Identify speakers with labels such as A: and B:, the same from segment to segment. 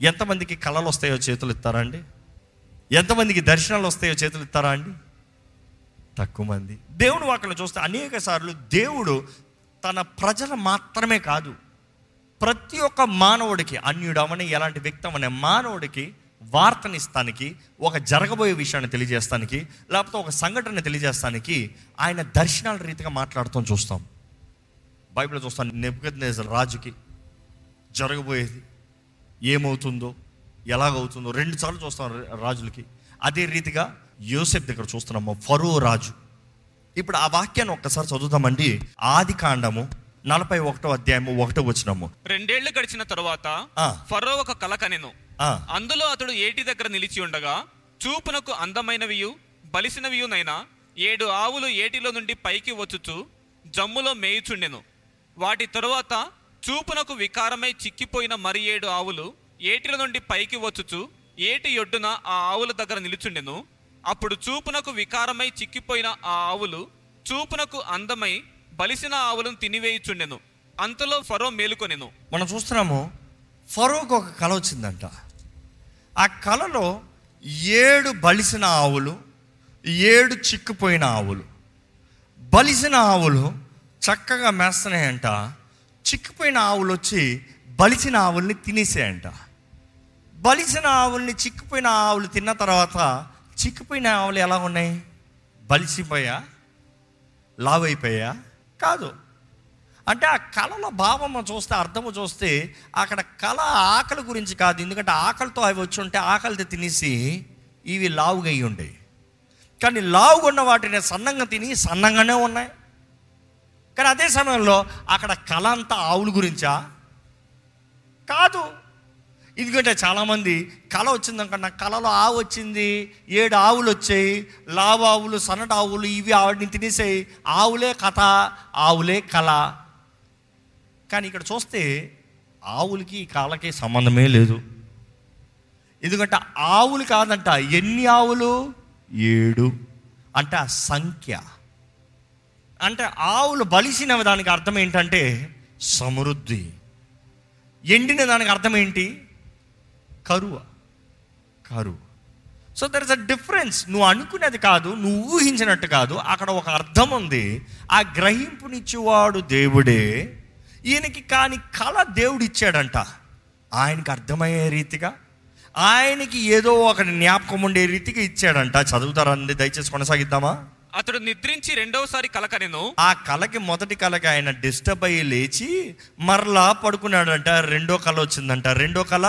A: ఎంతమందికి కళలు వస్తాయో చేతులు ఇస్తారా అండి ఎంతమందికి దర్శనాలు వస్తాయో చేతులు ఇస్తారా అండి తక్కువ మంది దేవుడు వాటిని చూస్తే అనేక సార్లు దేవుడు తన ప్రజలు మాత్రమే కాదు ప్రతి ఒక్క మానవుడికి అన్యుడమని ఎలాంటి వ్యక్తి అనే మానవుడికి వార్తనిస్తానికి ఒక జరగబోయే విషయాన్ని తెలియజేస్తానికి లేకపోతే ఒక సంఘటన తెలియజేస్తానికి ఆయన దర్శనాల రీతిగా మాట్లాడుతూ చూస్తాం బైబిల్ చూస్తాం నెప్పుకొద్దు రాజుకి జరగబోయేది ఏమవుతుందో ఎలాగవుతుందో రెండు సార్లు చూస్తాం రాజులకి అదే రీతిగా యోసెఫ్ దగ్గర చూస్తున్నాము ఫరో రాజు ఇప్పుడు ఆ వాక్యాన్ని ఒక్కసారి చదువుతామండి ఆది కాండము నలభై ఒకటో అధ్యాయము ఒకటో వచ్చినము
B: రెండేళ్లు గడిచిన తరువాత
A: ఆ.
B: ఫరో ఒక కల కనెను
A: ఆ,
B: అందులో అతడు ఏటి దగ్గర నిలిచి ఉండగా చూపునకు అందమైనవియు బలిసినవియునైనా ఏడు ఆవులు ఏటిలో నుండి పైకి వచ్చుచు జమ్ములో మేయుచుండెను వాటి తరువాత చూపునకు వికారమై చిక్కిపోయిన మరి ఏడు ఆవులు ఏటిల నుండి పైకి వచ్చుచు ఏటి యొడ్డున ఆ ఆవుల దగ్గర నిలుచుండెను అప్పుడు చూపునకు వికారమై చిక్కిపోయిన ఆ ఆవులు చూపునకు అందమై బలిసిన ఆవులను తినివేయుచుండెను అంతలో ఫరో మేలుకొనెను
A: మనం చూస్తున్నాము ఫరోకు ఒక కళ వచ్చిందంట ఆ కళలో ఏడు బలిసిన ఆవులు ఏడు చిక్కుపోయిన ఆవులు బలిసిన ఆవులు చక్కగా మేస్తున్నాయంట చిక్కిపోయిన ఆవులు వచ్చి బలిసిన ఆవుల్ని తినేసాయంట బలిసిన ఆవుల్ని చిక్కిపోయిన ఆవులు తిన్న తర్వాత చిక్కిపోయిన ఆవులు ఎలా ఉన్నాయి బలిసిపోయా లావైపోయా కాదు అంటే ఆ కళల భావము చూస్తే అర్థము చూస్తే అక్కడ కళ ఆకలి గురించి కాదు ఎందుకంటే ఆకలితో అవి వచ్చి ఉంటే ఆకలితో తినేసి ఇవి లావుగా అయ్యి ఉండేవి కానీ లావుగా ఉన్న వాటిని సన్నంగా తిని సన్నంగానే ఉన్నాయి కానీ అదే సమయంలో అక్కడ కళ అంతా ఆవుల గురించా కాదు ఎందుకంటే చాలామంది కళ వచ్చిందనుకో నాకు కళలో ఆవు వచ్చింది ఏడు ఆవులు వచ్చాయి లావు ఆవులు సన్నటి ఆవులు ఇవి ఆవిడని తినేసాయి ఆవులే కథ ఆవులే కళ కానీ ఇక్కడ చూస్తే ఆవులకి ఈ కళకి సంబంధమే లేదు ఎందుకంటే ఆవులు కాదంట ఎన్ని ఆవులు ఏడు అంటే ఆ సంఖ్య అంటే ఆవులు బలిసిన దానికి అర్థం ఏంటంటే సమృద్ధి ఎండిన దానికి అర్థం ఏంటి కరువ కరువు so there is a difference నువ్వు అనుకునేది కాదు నువ్వు ఊహించినట్టు కాదు అక్కడ ఒక అర్థం ఉంది ఆ గ్రహింపునిచ్చేవాడు దేవుడే ఈయనకి కాని కళ దేవుడు ఇచ్చాడంట ఆయనకి అర్థమయ్యే రీతిగా ఆయనకి ఏదో ఒక జ్ఞాపకం ఉండే రీతిగా ఇచ్చాడంట చదువుతారండి దయచేసి కొనసాగిద్దామా
B: అతడు నిద్రించి రెండవసారి కలకనెను
A: ఆ కళకి మొదటి కళకి ఆయన డిస్టర్బ్ అయ్యి లేచి మరలా పడుకున్నాడంట రెండో కళ వచ్చిందంట రెండో కళ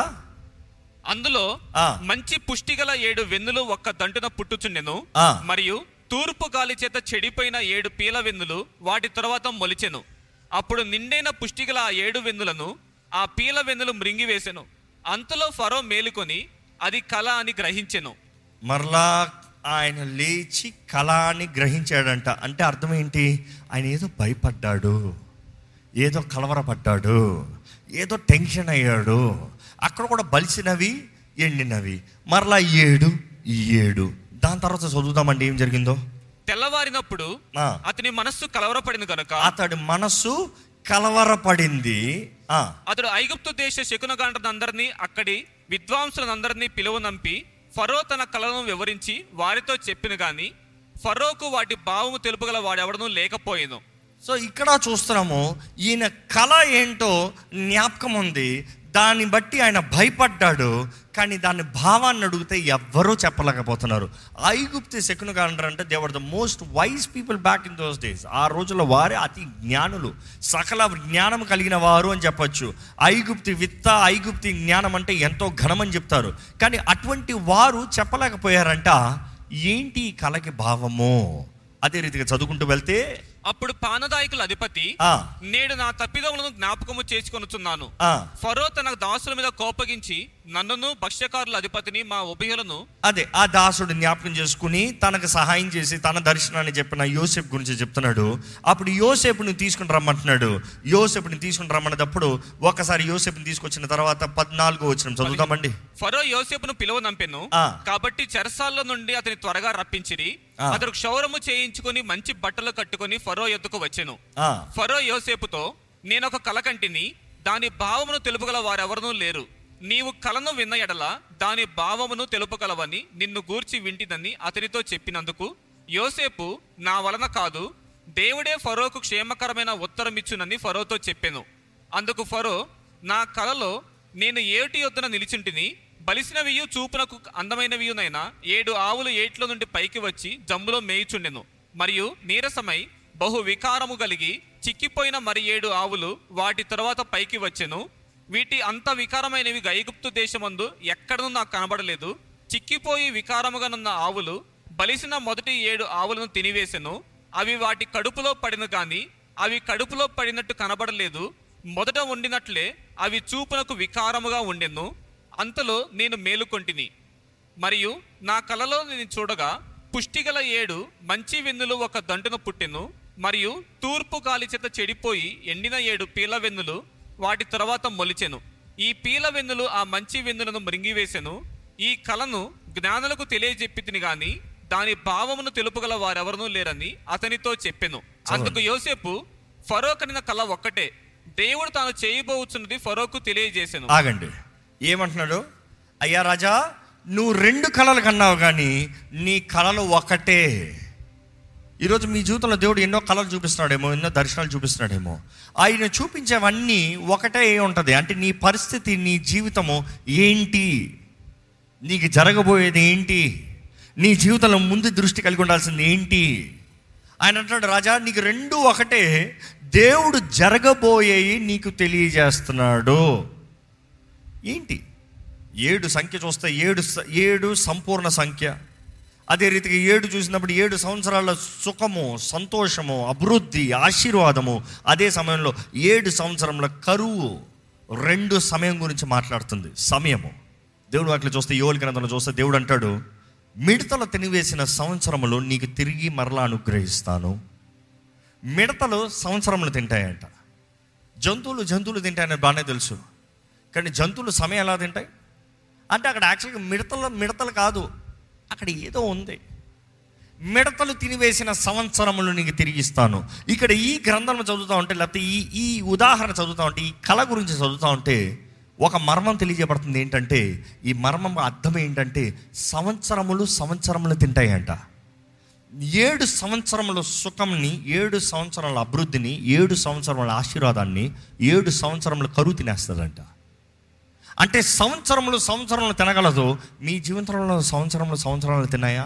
B: అందులో
A: ఆ.
B: మంచి పుష్టిగల ఏడు వెన్నులు ఒక్క దంటున పుట్టుచుండెను
A: ఆ.
B: మరియు తూర్పు గాలి చేత చెడిపోయిన ఏడు పీల వెన్నులు వాటి తరువాత మొలిచెను అప్పుడు నిండైన పుష్టిగల ఆ ఏడు వెన్నులను ఆ పీల వెన్నులు మృంగివేసెను అంతలో ఫరో మేలుకొని అది కళ అని గ్రహించెను
A: మరలా ఆయన లేచి కళ అని గ్రహించాడంట అంటే అర్థం ఏంటి ఆయన ఏదో భయపడ్డాడు ఏదో కలవరపడ్డాడు ఏదో టెన్షన్ అయ్యాడు అక్కడ కూడా బలిసినవి ఎండినవి మరలా ఏడు ఈ ఏడు దాని తర్వాత చదువుదామండి ఏం జరిగిందో
B: తెల్లవారినప్పుడు
A: ఆ.
B: అతని మనస్సు కలవరపడింది కనుక
A: అతడి మనస్సు కలవరపడింది ఆ,
B: అతడు ఐగుప్తు దేశ శకునగాండ్రందరినీ అక్కడి విద్వాంసులందరినీ పిలువనంపి ఫరో తన కళను వివరించి వారితో చెప్పిన గాని ఫరోకు వాటి భావము తెలుపగల వాడెవడనూ లేకపోయేను
A: సో ఇక్కడ చూస్తున్నాము ఈయన కళ ఏంటో జ్ఞాపకం ఉంది దాన్ని బట్టి ఆయన భయపడ్డాడు కానీ దాని భావాన్ని అడిగితే ఎవ్వరూ చెప్పలేకపోతున్నారు ఐగుప్తి శకునుగా అంటారంటే they were the most wise people back in those days ఆ రోజుల్లో వారే అతి జ్ఞానులు సకల జ్ఞానం కలిగిన వారు అని చెప్పొచ్చు ఐగుప్తి విత్త ఐగుప్తి జ్ఞానం అంటే ఎంతో ఘనమని చెప్తారు కానీ అటువంటి వారు చెప్పలేకపోయారంట ఏంటి ఈ కళకి భావము అదే రీతిగా చదువుకుంటూ వెళ్తే
B: అప్పుడు పానదాయకుల అధిపతి
A: ఆ,
B: నేడు నా తప్పిదములను జ్ఞాపకము చేసుకొనుచున్నాను
A: ఆ.
B: ఫరో తన దాసుల మీద కోపగించి నన్నును భక్ష్యకారుల అధిపతిని మా ఉభయులను
A: అదే ఆ దాసుడు జ్ఞాపకం చేసుకుని తనకు సహాయం చేసి తన దర్శనాన్ని చెప్పిన యోసేపు గురించి చెప్తున్నాడు అప్పుడు యోసేపుని తీసుకుని రమ్మంటున్నాడు యోసేపుని తీసుకుని రమ్మన్నప్పుడు ఒకసారి యోసేపుని తీసుకొచ్చిన తర్వాత పద్నాలుగో వచ్చిన చదువుతామండి
B: ఫరో యోసేపును పిలువనంపెను
A: ఆ.
B: కాబట్టి చెరసాల్లో నుండి అతని త్వరగా రప్పించిరి
A: ఆ.
B: అతడు క్షౌరము చేయించుకొని మంచి బట్టలు కట్టుకొని ఫరో ఎద్దుకు వచ్చెను
A: ఆ,
B: ఫరో యోసేపుతో నేనొక కలకంటిని దాని భావమును తెలుపగల వారెవరనూ లేరు నీవు కలను విన్న ఎడల దాని భావమును తెలుపగలవని నిన్ను గూర్చి వింటిదని అతనితో చెప్పినందుకు యోసేపు నా వలన కాదు దేవుడే ఫరోకు క్షేమకరమైన ఉత్తరమిచ్చునని ఫరోతో చెప్పెను అందుకు ఫరో నా కలలో నేను ఏటి యొద్దన నిలిచింటిని బలిసినవియు చూపునకు అందమైనవియునైనా ఏడు ఆవులు ఏట్లో నుండి పైకి వచ్చి జమ్ములో మేయుచుండెను మరియు నీరసమై బహు వికారము కలిగి చిక్కిపోయిన మరి ఏడు ఆవులు వాటి తరువాత పైకి వచ్చెను వీటి అంత వికారమైనవి గైగుప్తు దేశమందు ఎక్కడనూ నాకు కనబడలేదు చిక్కిపోయి వికారముగానున్న ఆవులు బలిసిన మొదటి ఏడు ఆవులను తినివేసెను అవి వాటి కడుపులో పడిన గాని అవి కడుపులో పడినట్టు కనబడలేదు మొదట ఉండినట్లే అవి చూపునకు వికారముగా ఉండెను అంతలో నేను మేలుకొంటిని మరియు నా కలలో నేను చూడగా పుష్టిగల ఏడు మంచి వెన్నులు ఒక దంటును పుట్టెను మరియు తూర్పు గాలి చేత చెడిపోయి ఎండిన ఏడు పీల వెన్నులు వాటి తర్వాత మొలిచెను ఈ పీల వెన్నులు ఆ మంచి వెన్నులను మృంగివేసెను ఈ కలను జ్ఞానులకు తెలియజెప్పితిని గాని దాని భావమును తెలుపుగల వారెవరనూ లేరని అతనితో చెప్పెను అందుకు యోసేపు ఫరో కనిన కల ఒక్కటే దేవుడు తాను చేయబోచున్నది ఫరోకు తెలియజేసెను
A: ఆగండి ఏమంటున్నాడు అయ్యా రాజా నువ్వు రెండు కళలు కన్నావు కానీ నీ కళలు ఒకటే ఈరోజు మీ జీవితంలో దేవుడు ఎన్నో కళలు చూపిస్తున్నాడేమో ఎన్నో దర్శనాలు చూపిస్తున్నాడేమో ఆయన చూపించేవన్నీ ఒకటే ఉంటుంది అంటే నీ పరిస్థితి నీ జీవితము ఏంటి నీకు జరగబోయేది ఏంటి నీ జీవితంలో ముందు దృష్టి కలిగి ఉండాల్సింది ఏంటి ఆయన అంటాడు రాజా నీకు రెండు ఒకటే దేవుడు జరగబోయేవి నీకు తెలియజేస్తున్నాడు ఏంటి ఏడు సంఖ్య చూస్తే ఏడు స- ఏడు సంపూర్ణ సంఖ్య అదే రీతిగా ఏడు చూసినప్పుడు ఏడు సంవత్సరాల సుఖము సంతోషము అభివృద్ధి ఆశీర్వాదము అదే సమయంలో ఏడు సంవత్సరంలో కరువు రెండు సమయం గురించి మాట్లాడుతుంది సమయము దేవుడు అట్లా చూస్తే యోలి గ్రంథంలో చూస్తే దేవుడు అంటాడు మిడతలు తినివేసిన సంవత్సరములు నీకు తిరిగి మరలా అనుగ్రహిస్తాను మిడతలు సంవత్సరములు తింటాయంట జంతువులు జంతువులు తింటాయని బాగానే తెలుసు కానీ జంతువులు సమయం ఎలా తింటాయి అంటే అక్కడ యాక్చువల్గా మిడతలు మిడతలు కాదు అక్కడ ఏదో ఉంది మిడతలు తినివేసిన సంవత్సరములు నీకు తిరిగిస్తాను ఇక్కడ ఈ గ్రంథం చదువుతా ఉంటే లేకపోతే ఈ ఈ ఉదాహరణ చదువుతా ఉంటే ఈ కళ గురించి చదువుతా ఉంటే ఒక మర్మం తెలియజేయబడుతుంది ఏంటంటే ఈ మర్మం అర్థం ఏంటంటే సంవత్సరములు సంవత్సరములు తింటాయంట ఏడు సంవత్సరముల సుఖంని ఏడు సంవత్సరాల అభివృద్ధిని ఏడు సంవత్సరముల ఆశీర్వాదాన్ని ఏడు సంవత్సరముల కరువు తినేస్తుందంట అంటే సంవత్సరములు సంవత్సరములు తినగలదు మీ జీవితంలో సంవత్సరములు సంవత్సరాలు తిన్నాయా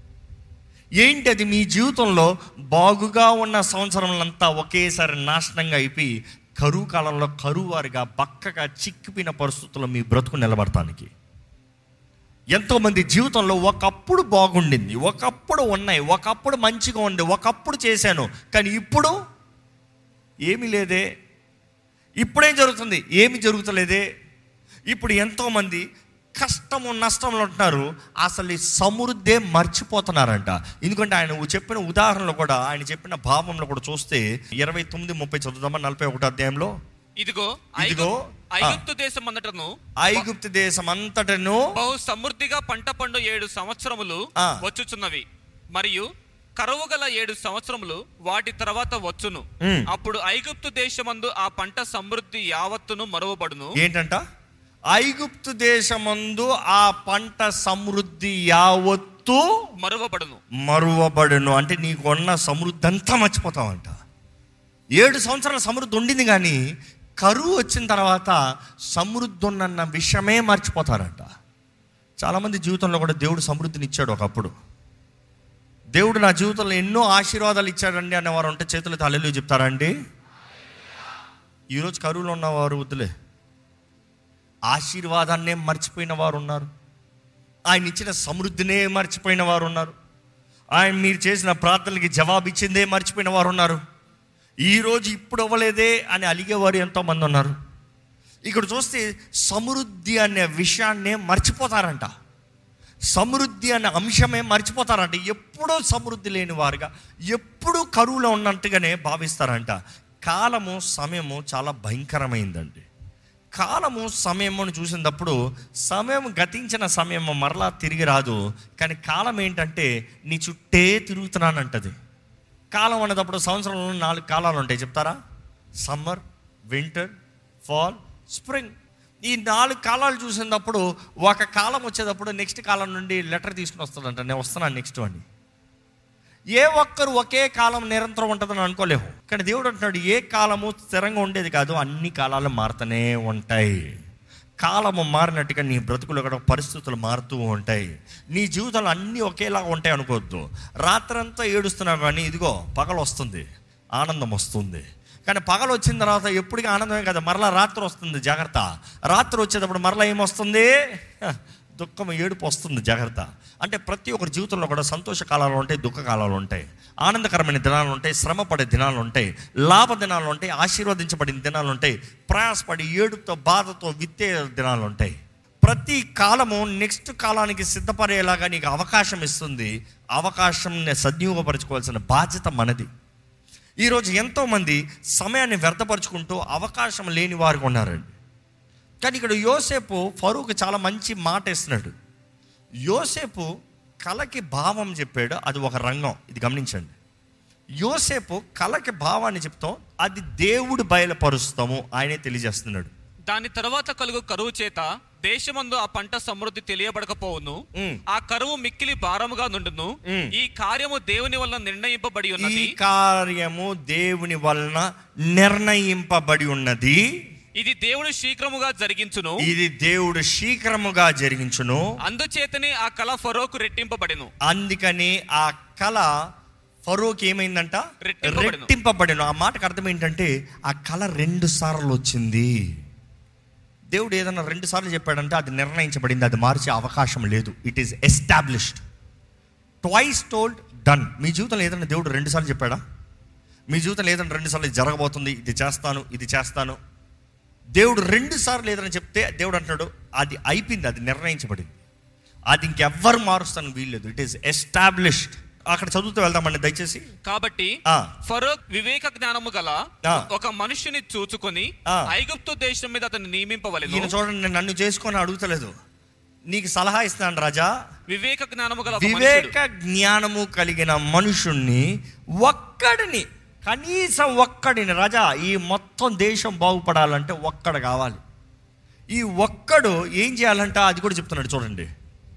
A: ఏంటి అది మీ జీవితంలో బాగుగా ఉన్న సంవత్సరములంతా ఒకేసారి నాశనంగా అయిపోయి కరువు కాలంలో కరువు వారిగా బక్కగా చిక్కిపోయిన పరిస్థితుల్లో మీ బ్రతుకు నిలబడటానికి ఎంతోమంది జీవితంలో ఒకప్పుడు బాగుండింది ఒకప్పుడు ఉన్నాయి ఒకప్పుడు మంచిగా ఉండే ఒకప్పుడు చేశాను కానీ ఇప్పుడు ఏమీ లేదే ఇప్పుడేం జరుగుతుంది ఏమి జరుగుతలేదే ఇప్పుడు ఎంతోమంది కష్టము నష్టంలో ఉంటున్నారు అసలు ఈ సమృద్ధే మర్చిపోతున్నారంట ఎందుకంటే ఆయన చెప్పిన ఉదాహరణలో కూడా ఆయన చెప్పిన భావంలో కూడా చూస్తే ఇరవై తొమ్మిది ముప్పై చదువుదామా నలభై ఒకటో అధ్యాయంలో
B: ఇదిగో
A: ఇదిగో,
B: ఐగు- ఐగుప్తు దేశం అంతటను
A: ఐగుప్తు దేశం అంతటను
B: బహు సమృద్ధిగా పంట పండు ఏడు సంవత్సరములు
A: ఆ.
B: వచ్చుచున్నవి మరియు కరువు గల ఏడు సంవత్సరములు వాటి తర్వాత వచ్చును
A: ఉమ్.
B: అప్పుడు ఐగుప్తు దేశమందు ఆ పంట సమృద్ధి యావత్తును మరువబడును
A: ఏంటంట ఐగుప్తు దేశమందు ఆ పంట సమృద్ధి యావత్తు
B: మరువబడును
A: మరువబడును అంటే నీకు ఉన్న సమృద్ధి అంతా మర్చిపోతావంట ఏడు సంవత్సరాల సమృద్ధి ఉండింది కానీ కరువు వచ్చిన తర్వాత సమృద్ధి ఉన్నన్న విషయమే మర్చిపోతారంట చాలామంది జీవితంలో కూడా దేవుడు సమృద్ధిని ఇచ్చాడు ఒకప్పుడు దేవుడు నా జీవితంలో ఎన్నో ఆశీర్వాదాలు ఇచ్చాడండి అనేవారు ఉంటే చేతులు తల్లిలు చెప్తారండి ఈరోజు కరువులో ఉన్నవారు వద్దులే ఆశీర్వాదాన్నే మర్చిపోయిన వారు ఉన్నారు ఆయన ఇచ్చిన సమృద్ధినే మర్చిపోయిన వారు ఉన్నారు ఆయన మీరు చేసిన ప్రార్థనలకి జవాబు ఇచ్చిందే మర్చిపోయిన వారు ఉన్నారు ఈరోజు ఇప్పుడు అవ్వలేదే అని అలిగేవారు ఎంతోమంది ఉన్నారు ఇక్కడ చూస్తే సమృద్ధి అనే విషయాన్నే మర్చిపోతారంట సమృద్ధి అనే అంశమే మర్చిపోతారంట ఎప్పుడూ సమృద్ధి లేని వారుగా ఎప్పుడూ కరువులో ఉన్నట్టుగానే భావిస్తారంట కాలము సమయము చాలా భయంకరమైందండి కాలము సమయమును చూసినప్పుడు సమయం గతించిన సమయం మరలా తిరిగి రాదు కానీ కాలం ఏంటంటే నీ చుట్టే తిరుగుతున్నానంటది కాలం అనేటప్పుడు సంవత్సరంలో నాలుగు కాలాలు ఉంటాయి చెప్తారా సమ్మర్ వింటర్ ఫాల్ స్ప్రింగ్ ఈ నాలుగు కాలాలు చూసినప్పుడు ఒక కాలం వచ్చేటప్పుడు నెక్స్ట్ కాలం నుండి లెటర్ తీసుకుని వస్తాడంట నేను వస్తున్నాను నెక్స్ట్ అని ఏ ఒక్కరు ఒకే కాలం నిరంతరం ఉంటుందని అనుకోలేము కానీ దేవుడు అంటున్నాడు ఏ కాలము స్థిరంగా ఉండేది కాదు అన్ని కాలాలు మారుతూనే ఉంటాయి కాలము మారినట్టుగా నీ బ్రతుకులు కూడా పరిస్థితులు మారుతూ ఉంటాయి నీ జీవితంలో అన్నీ ఒకేలా ఉంటాయి అనుకోవద్దు రాత్రంతా ఏడుస్తున్నావు కానీ ఇదిగో పగలు వస్తుంది ఆనందం వస్తుంది కానీ పగలు వచ్చిన తర్వాత ఎప్పటికీ ఆనందమే కదా మరలా రాత్రి వస్తుంది జాగ్రత్త రాత్రి వచ్చేటప్పుడు మరలా ఏమొస్తుంది హ, దుఃఖం ఏడుపు వస్తుంది జాగ్రత్త అంటే ప్రతి ఒక్కరి జీవితంలో కూడా సంతోష కాలాలు ఉంటాయి దుఃఖ కాలాలు ఉంటాయి ఆనందకరమైన దినాలు ఉంటాయి శ్రమ పడే దినాలు ఉంటాయి లాభ దినాలు ఉంటాయి ఆశీర్వదించబడిన దినాలు ఉంటాయి ప్రయాసపడి ఏడుపుతో బాధతో విత్తే దినాలు ఉంటాయి ప్రతి కాలము నెక్స్ట్ కాలానికి సిద్ధపడేలాగా నీకు అవకాశం ఇస్తుంది అవకాశం సద్వినియోగపరచుకోవాల్సిన బాధ్యత మనది ఈరోజు ఎంతోమంది సమయాన్ని వ్యర్థపరుచుకుంటూ అవకాశం లేని వారు ఉన్నారండి కానీ ఇక్కడ యోసేపు ఫరూక్ చాలా మంచి మాట ఇస్తున్నాడు యోసేపు కళకి భావం చెప్పాడు అది ఒక రంగం ఇది గమనించండి యోసేపు కళకి భావాన్ని చెప్తాం అది దేవుడు బయలుపరుస్తాము ఆయనే తెలియజేస్తున్నాడు
B: దాని తర్వాత కలుగు కరువు చేత దేశమందు ఆ పంట సమృద్ధి తెలియబడకపోవును
A: ఉమ్.
B: ఆ కరువు మిక్కిలి భారముగా నుండును
A: ఉమ్.
B: ఈ కార్యము దేవుని వల్ల నిర్ణయింపబడి
A: ఈ
B: ఉన్నది
A: కార్యము దేవుని వలన నిర్ణయింపబడి ఉన్నది
B: ఇది దేవుడు శీఘ్రముగా జరిగించును
A: ఇది దేవుడు శీఘ్రముగా జరిగించును
B: అందుచేతనే ఆ కళ ఫరోకు రెట్టింపబడెను
A: అందుకని ఆ కళ ఫరోక్ ఏమైందంట
B: రెట్టింపబడెను.
A: రెట్టింపబడిన ఆ మాటకు అర్థం ఏంటంటే ఆ కళ రెండు సార్లు వచ్చింది దేవుడు ఏదైనా రెండు సార్లు చెప్పాడంటే అది నిర్ణయించబడింది అది మార్చే అవకాశం లేదు it is established twice told done మీ జీవితంలో ఏదైనా దేవుడు రెండు సార్లు చెప్పాడా మీ జీవితంలో ఏదైనా రెండు సార్లు ఇది జరగబోతుంది ఇది చేస్తాను ఇది చేస్తాను దేవుడు రెండు సార్లు ఏదైనా చెప్తే దేవుడు అంటున్నాడు అది అయిపోయింది అది నిర్ణయించబడింది అది ఇంకెవ్వరు మారుస్తాను వీల్లేదు ఇట్ ఈస్ ఎస్టాబ్లిష్డ్ అక్కడ చదువుతూ వెళ్దామండి దయచేసి
B: కాబట్టి
A: ఆ.
B: ఫరోక్ వివేక జ్ఞానము గల
A: ఆ.
B: ఒక మనుష్యుని చూచుకొని
A: ఆ.
B: ఐగుప్తు దేశం మీద అతను నియమింపవలెను
A: ఈయన చూడండి నేను నన్ను చేసుకొని అడుగుతలేదు నీకు సలహా ఇస్తాను రాజా
B: వివేక జ్ఞానము గల ఒక మనుష్యుడు
A: వివేక జ్ఞానము కలిగిన మనుషుణ్ణి ఒక్కడిని కనీసం ఒక్కడిని రాజా ఈ మొత్తం దేశం బాగుపడాలంటే ఒక్కడు కావాలి ఈ ఒక్కడు ఏం చేయాలంట అది కూడా చెప్తున్నాడు చూడండి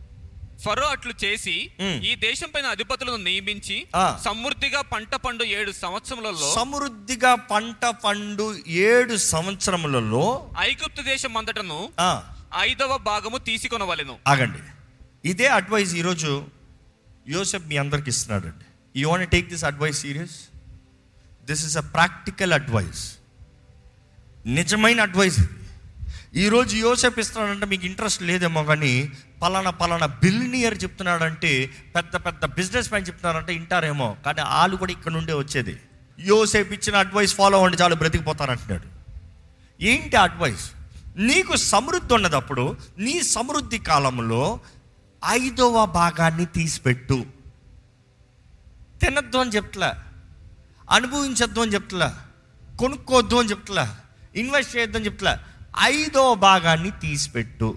B: ఫరో అట్లు చేసి
A: ఉమ్.
B: ఈ దేశం పైన అధిపతులను నియమించి
A: ఆ.
B: సమృద్ధిగా పంట పండు ఏడు సంవత్సరములలో
A: సమృద్ధిగా పంట పండు ఏడు సంవత్సరములలో
B: ఐగుప్తు దేశం అంతటను
A: ఆ,
B: ఐదవ భాగము తీసుకొనవలెను
A: ఆగండి ఇదే అడ్వైస్ ఈరోజు యోసెఫ్ మీ అందరికి ఇస్తున్నాడు అండి you want take this advice serious this is a practical advice నిజమైన అడ్వైస్ ఇది ఈరోజు యోసెఫ్ ఇస్తున్నాడంటే మీకు ఇంట్రెస్ట్ లేదేమో కానీ పలానా పలానా బిల్నియర్ చెప్తున్నాడంటే పెద్ద పెద్ద బిజినెస్ మ్యాన్ చెప్తున్నారంటే వింటారేమో కానీ వాళ్ళు కూడా ఇక్కడ నుండే వచ్చేది యోసెఫ్ ఇచ్చిన అడ్వైస్ ఫాలో అవ్వండి చాలు బ్రతికిపోతారంటున్నాడు ఏంటి అడ్వైస్ నీకు సమృద్ధి ఉన్నదప్పుడు నీ సమృద్ధి కాలంలో ఐదవ భాగాన్ని తీసిపెట్టు తినద్దు అని చెప్తలే అనుభవించొద్దు అని చెప్తలే కొనుక్కోవద్దు అని చెప్తలే ఇన్వెస్ట్ చేయొద్దు అని చెప్తలే ఐదవ భాగాన్ని తీసిపెట్టు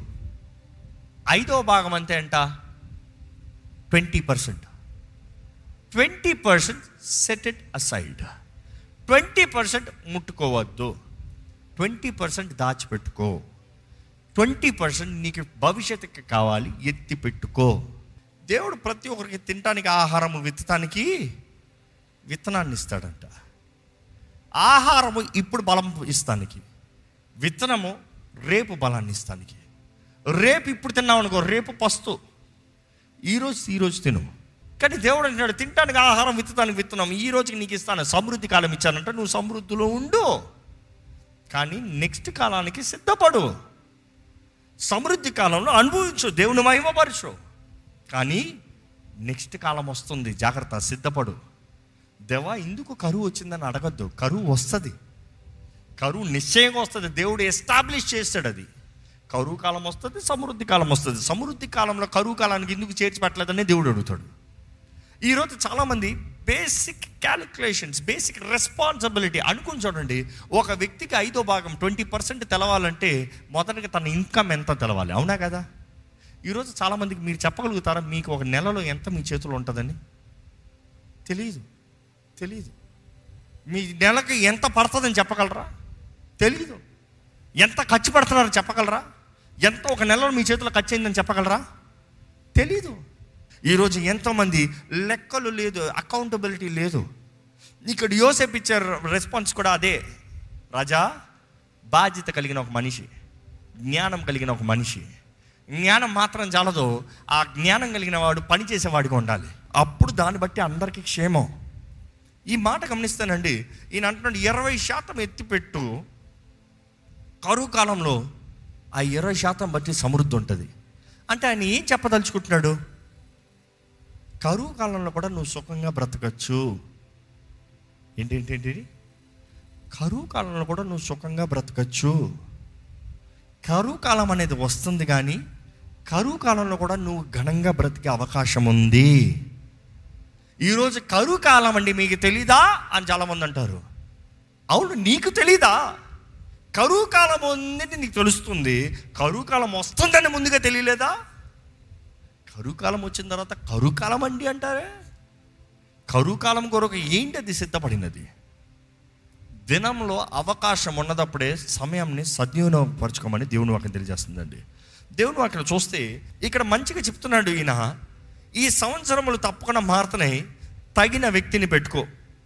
A: ఐదవ భాగం అంతే అంట twenty percent twenty percent set it aside twenty percent ముట్టుకోవద్దు ట్వంటీ పర్సెంట్ దాచిపెట్టుకో ట్వంటీ పర్సెంట్ నీకు భవిష్యత్తుకి కావాలి ఎత్తి పెట్టుకో దేవుడు ప్రతి ఒక్కరికి తినటానికి ఆహారము విత్తటానికి విత్తనాన్ని ఇస్తాడంట ఆహారము ఇప్పుడు బలం ఇస్తానికి విత్తనము రేపు బలాన్ని ఇస్తానికి రేపు ఇప్పుడు తిన్నావు అనుకో రేపు పస్తు ఈరోజు ఈరోజు తిను కానీ దేవుడు అంటున్నాడు తినటానికి ఆహారం విత్తటానికి విత్తనం ఈ రోజుకి నీకు ఇస్తాను సమృద్ధి కాలం ఇచ్చానంటే నువ్వు సమృద్ధిలో ఉండు కానీ నెక్స్ట్ కాలానికి సిద్ధపడు సమృద్ధి కాలంలో అనుభవించు దేవుని మహిమపరచు కానీ నెక్స్ట్ కాలం వస్తుంది జాగ్రత్త సిద్ధపడు దేవా ఎందుకు కరువు వచ్చిందని అడగద్దు కరువు వస్తుంది కరువు నిశ్చయంగా వస్తుంది దేవుడు ఎస్టాబ్లిష్ చేస్తాడు అది కరువు కాలం వస్తుంది సమృద్ధి కాలం వస్తుంది సమృద్ధి కాలంలో కరువు కాలానికి ఎందుకు చేర్చి పెట్టలేదని దేవుడు అడుగుతాడు ఈరోజు చాలామంది బేసిక్ క్యాలిక్యులేషన్స్ బేసిక్ రెస్పాన్సిబిలిటీ అనుకుని చూడండి ఒక వ్యక్తికి ఐదో భాగం ట్వంటీ పర్సెంట్ తెలవాలంటే మొదటగా తన ఇన్కమ్ ఎంత తెలవాలి అవునా కదా ఈరోజు చాలామందికి మీరు చెప్పగలుగుతారా మీకు ఒక నెలలో ఎంత మీ చేతిలో ఉంటుందని తెలియదు తెలియదు మీ నెలకి ఎంత పడుతుందని చెప్పగలరా తెలీదు ఎంత ఖర్చు పెడుతున్నారో చెప్పగలరా ఎంత ఒక నెలలో మీ చేతిలో ఖర్చు అయిందని చెప్పగలరా తెలీదు ఈరోజు ఎంతోమంది లెక్కలు లేదు అకౌంటబిలిటీ లేదు ఇక్కడ యోసేపు ఇచ్చే రెస్పాన్స్ కూడా అదే రాజా బాధ్యత కలిగిన ఒక మనిషి జ్ఞానం కలిగిన ఒక మనిషి జ్ఞానం మాత్రం చాలదు ఆ జ్ఞానం కలిగిన వాడు పని చేసేవాడిగా ఉండాలి అప్పుడు దాన్ని బట్టి అందరికీ క్షేమం ఈ మాట గమనిస్తానండి ఈయన అంటున్నాడు ఇరవై శాతం ఎత్తిపెట్టు కరువు కాలంలో ఆ ఇరవై శాతం బట్టి సమృద్ధి ఉంటుంది అంటే ఆయన ఏం చెప్పదలుచుకుంటున్నాడు కరువు కాలంలో కూడా నువ్వు సుఖంగా బ్రతకచ్చు ఏంటి ఏంటి ఏంటి కరువు కాలంలో కూడా నువ్వు సుఖంగా బ్రతకచ్చు కరువు కాలం అనేది వస్తుంది కానీ కరువు కాలంలో కూడా నువ్వు ఘనంగా బ్రతికే అవకాశం ఉంది ఈరోజు కరువు కాలం అండి మీకు తెలీదా అని చాలామంది అంటారు అవును నీకు తెలీదా కరువు కాలం ఉందని నీకు తెలుస్తుంది కరువు కాలం వస్తుందని ముందుగా తెలియలేదా కరువు కాలం వచ్చిన తర్వాత కరువు కాలం అండి అంటారే కరువు కాలం కొరకు ఏంటి అది సిద్ధపడినది దినంలో అవకాశం ఉన్నదప్పుడే సమయాన్ని సద్వినియోగపరచుకోమని దేవుని వాక్యం తెలియజేస్తుందండి దేవుని వాక్యం చూస్తే ఇక్కడ మంచిగా చెప్తున్నాడు ఈయన ఈ సంవత్సరములు తప్పకుండా మారుతున్నాయి తగిన వ్యక్తిని పెట్టుకో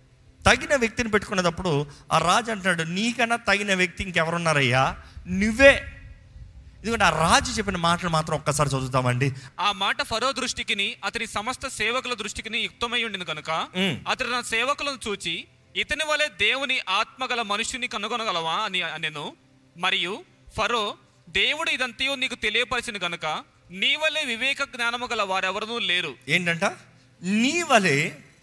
A: తగిన వ్యక్తిని పెట్టుకునేటప్పుడు ఆ రాజు అంటున్నాడు నీకన్నా తగిన వ్యక్తి ఇంకెవరున్నారయ్యా నువ్వే ఎందుకంటే ఆ రాజు చెప్పిన మాటలు మాత్రం ఒక్కసారి చదువుతామండి
B: ఆ మాట ఫరో దృష్టికిని అతని సమస్త సేవకుల దృష్టికిని యుక్తమై ఉండింది కనుక
A: మ్.
B: అతడు నా సేవకులను చూచి ఇతని వలె దేవుని ఆత్మగల మనుష్యుని కనుగొనగలవా అని నేను మరియు ఫరో దేవుడు ఇదంతయో నీకు తెలియపరిచిన గనుక నీ వలె వివేక జ్ఞానము గల వారెవరూ లేరు
A: ఏంటంట నీ వలె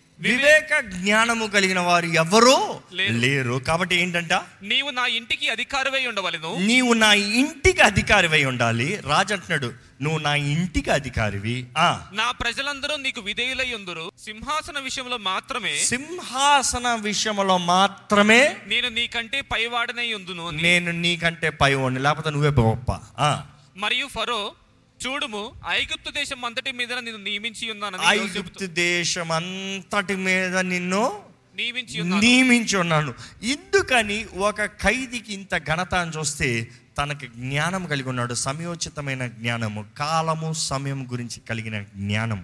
A: వివేక జ్ఞానము కలిగిన వారు ఎవరో
B: లేరు.
A: లేరు కాబట్టి ఏంటంట
B: నీవు నా ఇంటికి అధికారివై ఉండవలెను
A: నీవు నా ఇంటికి అధికారివై ఉండాలి రాజు అంటున్నాడు నువ్వు నా ఇంటికి అధికారివి ఆ
B: నా ప్రజలందరూ నీకు విధేయులై ఉందురు సింహాసన విషయంలో మాత్రమే
A: సింహాసన విషయంలో మాత్రమే
B: నేను నీకంటే పైవాడనై ఉందును అని.
A: నేను నీకంటే పై వాడిని లేకపోతే నువ్వే గొప్ప ఆ.
B: మరియు ఫరో చూడుము ఐగుప్తు దేశం అంతటి మీద నిన్ను నియమించి ఉన్నానని యోసేపుతో-
A: ఐగుప్తు దేశం అంతటి మీద నిన్ను
B: నియమించి ఉన్నాను
A: నియమించి ఉన్నాను ఎందుకని ఒక ఖైదీకి ఇంత ఘనత అని చూస్తే తనకి జ్ఞానం కలిగి ఉన్నాడు సమయోచితమైన జ్ఞానము కాలము సమయం గురించి కలిగిన జ్ఞానము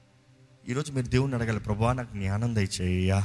A: ఈరోజు మీరు దేవుని అడగాలి ప్రభా నాకు జ్ఞానం దయచేయ్యా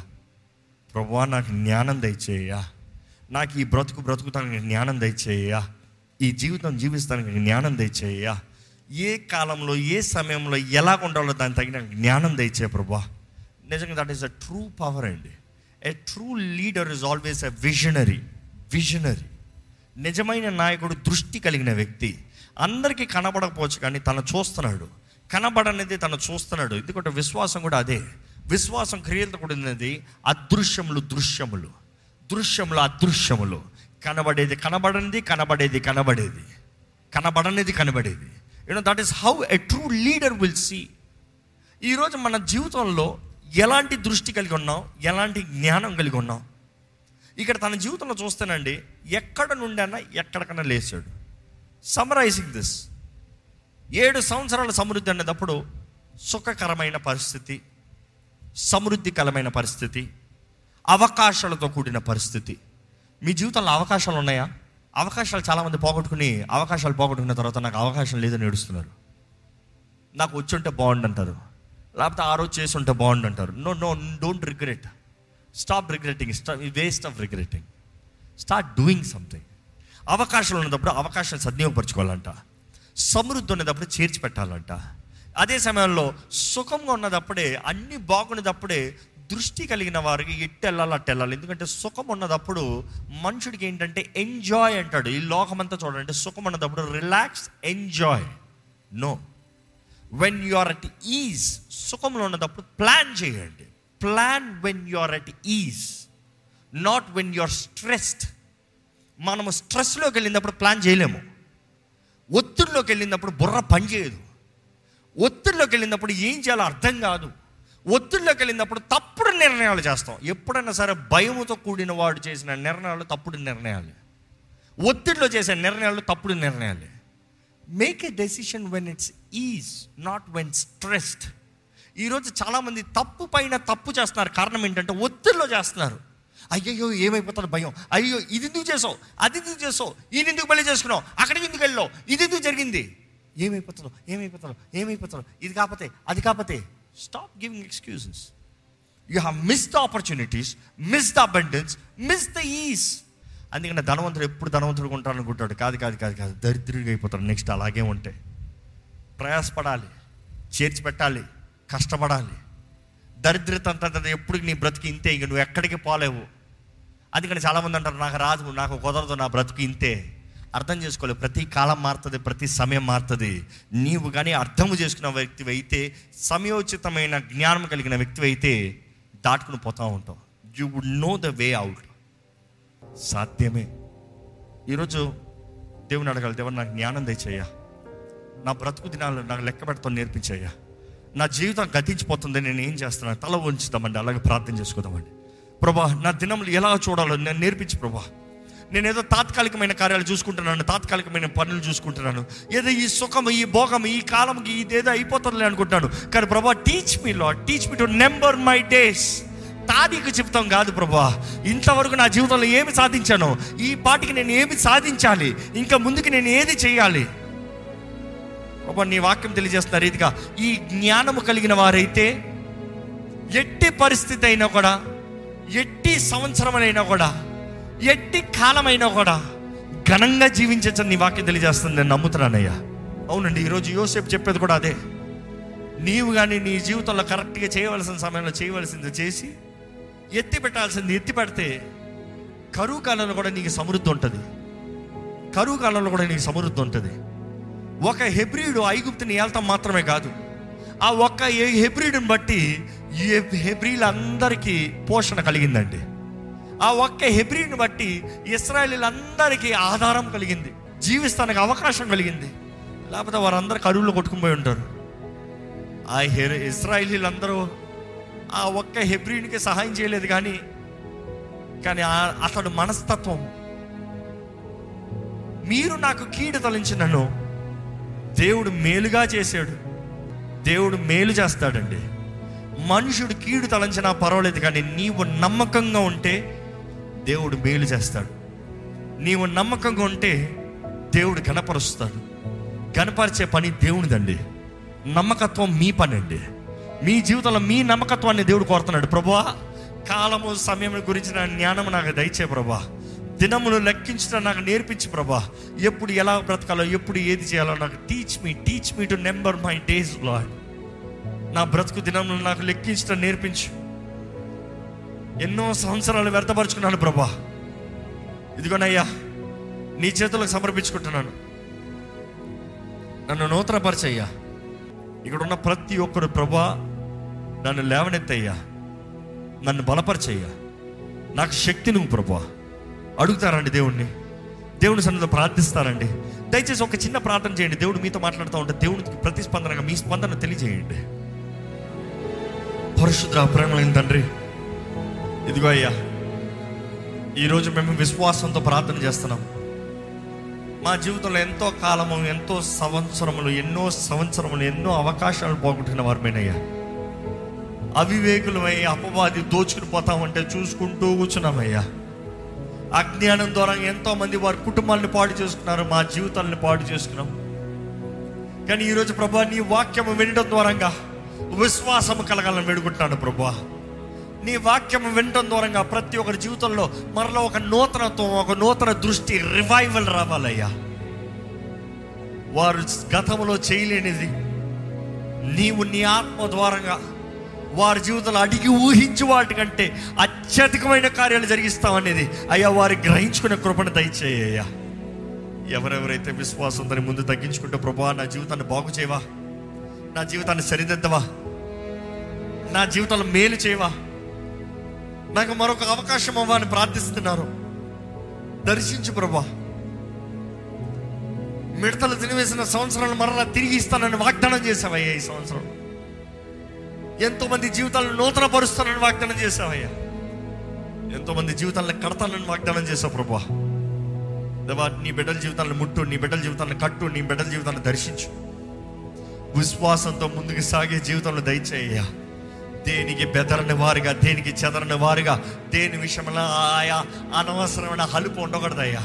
A: ప్రభా నాకు జ్ఞానం దయచేయ్యా నాకు ఈ బ్రతుకు బ్రతుకుతానికి జ్ఞానం దయచేయ్యా ఈ జీవితం జీవిస్తానికి జ్ఞానం దయచేయ్యా ఏ కాలంలో ఏ సమయంలో ఎలా ఉండాలో దానికి తగిన జ్ఞానం దయచే ప్రభా నిజంగా that is a true power అండి a true leader is always a visionary visionary నిజమైన నాయకుడు దృష్టి కలిగిన వ్యక్తి అందరికీ కనబడకపోవచ్చు కానీ తను చూస్తున్నాడు కనబడనేది తను చూస్తున్నాడు ఎందుకంటే విశ్వాసం కూడా అదే విశ్వాసం క్రియలతో కూడినది అదృశ్యములు దృశ్యములు దృశ్యములు అదృశ్యములు కనబడేది కనబడనిది కనబడేది కనబడేది కనబడనిది కనబడేది you know that is how a true leader will see ఈరోజు మన జీవితంలో ఎలాంటి దృష్టి కలిగి ఉన్నాం ఎలాంటి జ్ఞానం కలిగి ఉన్నాం ఇక్కడ తన జీవితంలో చూస్తానండి ఎక్కడ నుండి అన్నా ఎక్కడికన్నా లేచాడు సమరైజింగ్ దిస్ ఏడు సంవత్సరాల సమృద్ధి అనేటప్పుడు సుఖకరమైన పరిస్థితి సమృద్ధికరమైన పరిస్థితి అవకాశాలతో కూడిన పరిస్థితి మీ జీవితంలో అవకాశాలు ఉన్నాయా అవకాశాలు చాలామంది పోగొట్టుకుని అవకాశాలు పోగొట్టుకున్న తర్వాత నాకు అవకాశం లేదని ఏడుస్తున్నారు నాకు వచ్చి ఉంటే బాగుండు అంటారు లేకపోతే ఆ రోజు చేసి ఉంటే బాగుండు అంటారు no no don't regret stop regretting waste of regretting start doing something అవకాశాలు ఉన్నప్పుడు అవకాశాలు సద్వినియోగపరచుకోవాలంట సమృద్ధి ఉన్నదప్పుడు చేర్చి పెట్టాలంట అదే సమయంలో సుఖంగా ఉన్నదప్పుడే అన్ని బాగున్నదప్పుడే దృష్టి కలిగిన వారికి ఎట్టు వెళ్ళాలి అట్టు వెళ్ళాలి ఎందుకంటే సుఖం ఉన్నదప్పుడు మనుషుడికి ఏంటంటే ఎంజాయ్ అంటాడు ఈ లోకమంతా చూడండి సుఖం ఉన్నదప్పుడు relax enjoy no when you are at ease సుఖంలో ఉన్నప్పుడు ప్లాన్ చేయండి plan when you are at ease not when you are stressed మనము స్ట్రెస్లోకి వెళ్ళినప్పుడు ప్లాన్ చేయలేము ఒత్తిడిలోకి వెళ్ళినప్పుడు బుర్ర పనిచేయదు ఒత్తిడిలోకి వెళ్ళినప్పుడు ఏం చేయాలో అర్థం కాదు ఒత్తిడిలోకి వెళ్ళినప్పుడు తప్పుడు నిర్ణయాలు చేస్తాం ఎప్పుడైనా సరే భయముతో కూడిన వాడు చేసిన నిర్ణయాలు తప్పుడు నిర్ణయాలు ఒత్తిడిలో చేసే నిర్ణయాలు తప్పుడు నిర్ణయాలే make a decision when it's is not when stressed ఈరోజు చాలామంది తప్పు పైన తప్పు చేస్తున్నారు కారణం ఏంటంటే ఒత్తిడిలో చేస్తున్నారు అయ్యయ్యో ఏమైపోతాడు భయం అయ్యో ఇది ఎందుకు చేసావు అది ఎందుకు చేసావు ఇది ఎందుకు పెళ్లి చేసుకున్నావు అక్కడికి ఎందుకు వెళ్ళావు ఇది ఎందుకు జరిగింది ఏమైపోతాడు ఏమైపోతాడు ఏమైపోతాడు ఇది కాకపోతే అది కాకపోతే stop giving excuses you have miss the opportunities miss the abundance miss the ease అందుకని ధనవంతుడు ఎప్పుడు ధనవంతుడు ఉంటాడు అనుకుంటాడు కాదు కాదు కాదు కాదు దరిద్రుడిగా అయిపోతాడు నెక్స్ట్ అలాగే ఉంటే ప్రయాసపడాలి చేర్చి పెట్టాలి కష్టపడాలి దరిద్రత అంతా ఎప్పుడు నీ బ్రతికి ఇంతే ఇంక నువ్వు ఎక్కడికి పోలేవు అందుకని చాలామంది అంటారు నాకు రాదు నాకు కుదరదు నా బ్రతుకు ఇంతే అర్థం చేసుకోలేదు ప్రతి కాలం మారుతుంది ప్రతి సమయం మారుతుంది నీవు కానీ అర్థం చేసుకున్న వ్యక్తి అయితే సమయోచితమైన జ్ఞానం కలిగిన వ్యక్తి అయితే దాటుకుని పోతూ ఉంటావు you would know the way out సాధ్యమే ఈరోజు దేవుని అడగాలి దేవుడు నాకు జ్ఞానం తెచ్చయ్యా నా బ్రతుకు దినాలు నాకు లెక్క పెడతాను నేర్పించయ్యా నా జీవితం గతించిపోతుంది నేను ఏం చేస్తున్నాను తల ఉంచుతామండి అలాగే ప్రార్థన చేసుకుందామండి ప్రభా నా దినములు ఎలా చూడాలో నేను నేర్పించు ప్రభా నేను ఏదో తాత్కాలికమైన కార్యాలు చూసుకుంటున్నాను తాత్కాలికమైన పనులు చూసుకుంటున్నాను ఏదో ఈ సుఖం ఈ భోగం ఈ కాలంకి ఇదేదో అయిపోతుందిలే అనుకుంటున్నాను కానీ ప్రభా టీచ్ మీ లో teach me to number my days తారీఖు చెప్తాం కాదు ప్రభా ఇంతవరకు నా జీవితంలో ఏమి సాధించాను ఈ పాటికి నేను ఏమి సాధించాలి ఇంకా ముందుకు నేను ఏది చేయాలి ప్రభా నీ వాక్యం తెలియజేస్తున్న రీతిగా ఈ జ్ఞానము కలిగిన వారైతే ఎట్టి పరిస్థితి అయినా కూడా ఎట్టి సంవత్సరమైనా కూడా ఎట్టి కాలమైనా కూడా ఘనంగా జీవించచ్చని నీ వాక్యం తెలియజేస్తుంది నేను నమ్ముతున్నానయ్యా అవునండి ఈరోజు యోసేపు చెప్పేది కూడా అదే నీవు కానీ నీ జీవితంలో కరెక్ట్గా చేయవలసిన సమయంలో చేయవలసింది చేసి ఎత్తి పెట్టాల్సింది ఎత్తి పెడితే కరువు కాలంలో కూడా నీకు సమృద్ధి ఉంటుంది కరువు కాలంలో కూడా నీకు సమృద్ధి ఉంటుంది ఒక హెబ్రిడు ఐగుప్తుని ఏళ్తాం మాత్రమే కాదు ఆ ఒక్క ఏ- హెబ్రిడుని బట్టి ఏ- హెబ్రిలందరికీ పోషణ కలిగిందండి ఆ ఒక్క హెబ్రిని బట్టి ఇస్రాయలీలందరికీ ఆధారం కలిగింది జీవిస్తానికి అవకాశం కలిగింది లేకపోతే వారందరూ కరువులో కొట్టుకుపోయి ఉంటారు ఆ హె ఇస్రాయలీలందరూ ఆ ఒక్క హెబ్రినికి సహాయం చేయలేదు కానీ కానీ ఆ- అతడు మనస్తత్వం మీరు నాకు కీడు తలించినను దేవుడు మేలుగా చేశాడు దేవుడు మేలు చేస్తాడండి మనుషుడు కీడు తలంచినా పర్వాలేదు కానీ నీవు నమ్మకంగా ఉంటే దేవుడు మేలు చేస్తాడు నీవు నమ్మకంగా ఉంటే దేవుడు గణపరుస్తాడు గణపరిచే పని దేవునిదండి నమ్మకత్వం మీ పని అండి మీ జీవితంలో మీ నమ్మకత్వాన్ని దేవుడు కోరుతున్నాడు ప్రభా కాలము సమయం గురించిన జ్ఞానం నాకు దయచే ప్రభా దినములు లెక్కించడం నాకు నేర్పించు ప్రభా ఎప్పుడు ఎలా బ్రతకాలో ఎప్పుడు ఏది చేయాలో నాకు teach me teach me to number my days Lord నా బ్రతుకు దినములు నాకు లెక్కించడం నేర్పించు ఎన్నో సంవత్సరాలు వ్యర్థపరుచుకున్నాను ప్రభా ఇదిగోనయ్యా నీ చేతులకు సమర్పించుకుంటున్నాను నన్ను నూతనపరచయ్యా ఇక్కడ ఉన్న ప్రతి ఒక్కరు ప్రభా నన్ను లేవనెత్తయ్యా నన్ను బలపరచయ్యా నాకు శక్తి నువ్వు ప్రభా అడుగుతారండి దేవుణ్ణి దేవుని సన్నిధిలో ప్రార్థిస్తారండి దయచేసి ఒక చిన్న ప్రార్థన చేయండి దేవుడు మీతో మాట్లాడుతూ ఉంటే దేవునికి ప్రతిస్పందనగా మీ స్పందన తెలియజేయండి పరిశుద్ర ప్రేమలైన తండ్రి ఇదిగో అయ్యా ఈరోజు మేము విశ్వాసంతో ప్రార్థన చేస్తున్నాం మా జీవితంలో ఎంతో కాలము ఎంతో సంవత్సరములు ఎన్నో సంవత్సరములు ఎన్నో అవకాశాలు పోగొట్టిన వారమేనయ్యా అవివేకులమై అపవాది దోచుకుని పోతామంటే చూసుకుంటూ కూర్చున్నామయ్యా అజ్ఞానం ద్వారా ఎంతో మంది వారి కుటుంబాలను పాడు చేసుకున్నారు మా జీవితాలను పాడు చేసుకున్నాం కానీ ఈరోజు ప్రభా నీ వాక్యము వినడం ద్వారంగా విశ్వాసము కలగాలని వేడుకుంటున్నాను ప్రభా నీ వాక్యం వినటం ద్వారంగా ప్రతి ఒక్కరి జీవితంలో మరలా ఒక నూతనత్వం ఒక నూతన దృష్టి రివైవల్ రావాలయ్యా వారు గతంలో చేయలేనిది నీవు నీ ఆత్మ ద్వారంగా వారి జీవితంలో అడిగి ఊహించు వాటికంటే అత్యధికమైన కార్యాలు జరిగిస్తామనేది అయ్యా వారి గ్రహించుకునే కృపను దయచేయ్యా ఎవరెవరైతే విశ్వాసం దాని ముందు తగ్గించుకుంటే ప్రభా నా జీవితాన్ని బాగు చేయవా నా జీవితాన్ని సరిదిద్దవా నా జీవితంలో మేలు చేయవా నాకు మరొక అవకాశం అవ్వని ప్రార్థిస్తున్నారు దర్శించు ప్రభా మిడతలు తినివేసిన సంవత్సరాలు మరలా తిరిగి ఇస్తానని వాగ్దానం చేసావయ్యా ఈ సంవత్సరం ఎంతో మంది జీవితాలను నూతన పరుస్తానని వాగ్దానం చేసావయ్యా ఎంతో మంది జీవితాలను కడతానని వాగ్దానం చేసావు ప్రభా దేవా నీ బిడ్డల జీవితాలను ముట్టు నీ బిడ్డల జీవితాలను కట్టు నీ బిడ్డల జీవితాలను దర్శించు విశ్వాసంతో ముందుకు సాగే జీవితంలో దయచేయ్యా దేనికి బెదరని వారుగా దేనికి చెదరని వారుగా దేని విషయంలో ఆయా అనవసరమైన హలుపు ఉండకూడదయ్యా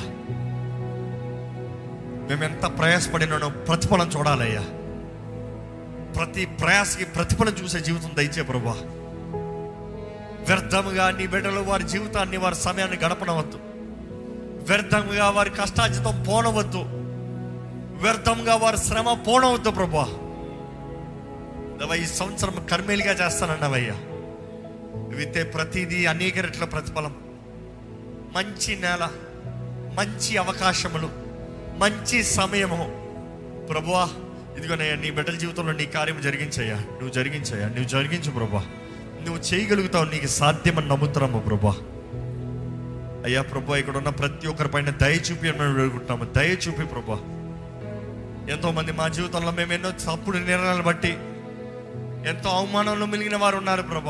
A: మేము ఎంత ప్రయాసపడినానో ప్రతిఫలం చూడాలయ్యా ప్రతి ప్రయాసకి ప్రతిఫలం చూసే జీవితం దయచే ప్రభా వ్యర్థముగా నీ బిడ్డలు వారి జీవితాన్ని వారి సమయాన్ని గడపనవద్దు వ్యర్థంగా వారి కష్టాజితం పోనవద్దు వ్యర్థంగా వారి శ్రమ పోనవద్దు ప్రభా దేవా, ఈ సంవత్సరం కర్మేలుగా చేస్తానన్నవయ్యా విత్తే ప్రతిదీ అనేక రెట్ల ప్రతిఫలం మంచి నేల మంచి అవకాశములు మంచి సమయము ప్రభువా ఇదిగోనయ్యా నీ బిడ్డల జీవితంలో నీ కార్యం జరిగించయ్యా నువ్వు జరిగించయ్యా నువ్వు జరిగించు ప్రభా నువ్వు చేయగలుగుతావు నీకు సాధ్యమని నమ్ముతున్నాము ప్రభా అయ్యా ప్రభా ఇక్కడ ఉన్న ప్రతి ఒక్కరి పైన దయ చూపి అని మేము వేడుకుంటున్నాము దయ చూపి ప్రభా ఎంతో మంది మా జీవితంలో మేము ఎన్నో తప్పుడు నిర్ణయాలు బట్టి ఎంతో అవమానంలో మిలిగిన వారు ఉన్నారు ప్రభా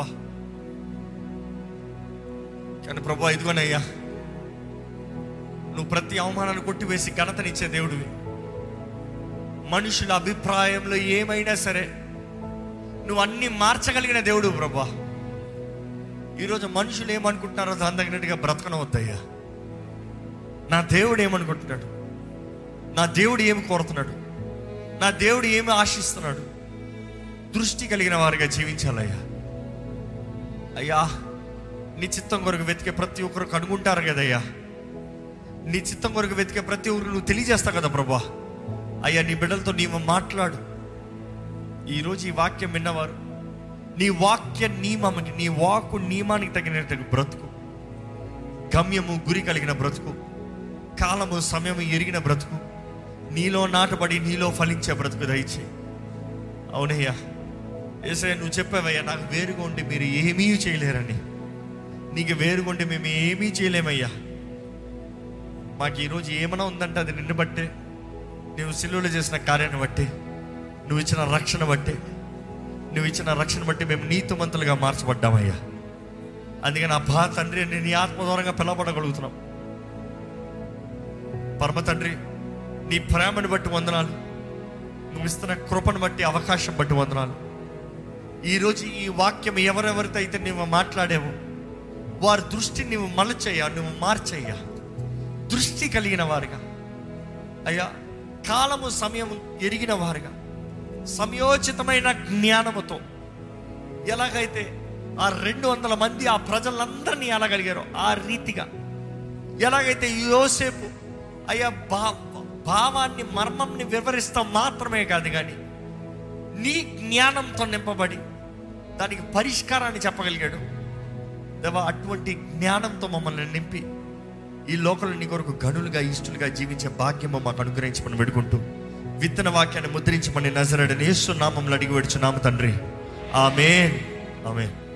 A: కానీ ప్రభా ఇదిగోనయ్యా నువ్వు ప్రతి అవమానాన్ని కొట్టివేసి ఘనతనిచ్చే దేవుడివి మనుషుల అభిప్రాయంలో ఏమైనా సరే నువ్వు అన్ని మార్చగలిగిన దేవుడు ప్రభా ఈరోజు మనుషులు ఏమనుకుంటున్నారో దాని తగినట్టుగా బ్రతకనవద్దయ్యా నా దేవుడు ఏమనుకుంటున్నాడు నా దేవుడు ఏమి కోరుతున్నాడు నా దేవుడు ఏమి ఆశిస్తున్నాడు దృష్టి కలిగిన వారిగా జీవించాలయ్యా అయ్యా నీ చిత్తం కొరకు వెతికే ప్రతి ఒక్కరు కనుగొంటారు కదయ్యా నీ చిత్తం కొరకు వెతికే ప్రతి ఒక్కరు నువ్వు తెలియజేస్తావు కదా ప్రభా అయ్యా నీ బిడ్డలతో నీవు మాట్లాడు ఈరోజు ఈ వాక్యం విన్నవారు నీ వాక్య నియమని నీ వాక్కు నియమానికి తగినట్టు బ్రతుకు గమ్యము గురి కలిగిన బ్రతుకు కాలము సమయము ఎరిగిన బ్రతుకు నీలో నాటబడి నీలో ఫలించే బ్రతుకు దయచే అవునయ్యా ఏసయ్య నువ్వు చెప్పావయ్యా నాకు వేరుగా ఉండి మీరు ఏమీ చేయలేరని నీకు వేరుగా ఉండి మేము ఏమీ చేయలేమయ్యా మాకు ఈరోజు ఏమైనా ఉందంటే అది నిన్ను బట్టే నువ్వు సిలువలో చేసిన కార్యాన్ని బట్టి నువ్వు ఇచ్చిన రక్షణ బట్టి నువ్వు ఇచ్చిన రక్షణ బట్టి మేము నీతిమంతులుగా మార్చబడ్డామయ్యా అందుకే నా బా తండ్రి నేను నీ ఆత్మదూరంగా పిలవబడగలుగుతున్నాం పరమ తండ్రి నీ ప్రేమను బట్టి వందనాలు నువ్వు ఇస్తున్న కృపను బట్టి అవకాశం బట్టి వందనాలు ఈరోజు ఈ వాక్యం ఎవరెవరితో అయితే నువ్వు మాట్లాడావో వారి దృష్టిని నువ్వు మలచయ్యా నువ్వు మార్చయ్యా దృష్టి కలిగిన వారుగా అయ్యా కాలము సమయము ఎరిగిన వారుగా సమయోచితమైన జ్ఞానముతో ఎలాగైతే ఆ రెండు వందల మంది ఆ ప్రజలందరినీ ఎలాగలిగారో ఆ రీతిగా ఎలాగైతే యోసేపు అయ్యా భా భావాన్ని మర్మంని వివరిస్తాం మాత్రమే కాదు కానీ నీ జ్ఞానంతో నింపబడి దానికి పరిష్కారాన్ని చెప్పగలిగాడు దేవా అటువంటి జ్ఞానంతో మమ్మల్ని నింపి ఈ లోకంలో నీ కొరకు గనులుగా ఇష్టలుగా జీవించే భాగ్యము మాకు అనుగ్రహించమని వేడుకుంటూ విత్తన వాక్యాన్ని ముద్రించమని నజరడని యేసు నామంలో అడిగి వేడుచున్నాము తండ్రి ఆమెన్ ఆమెన్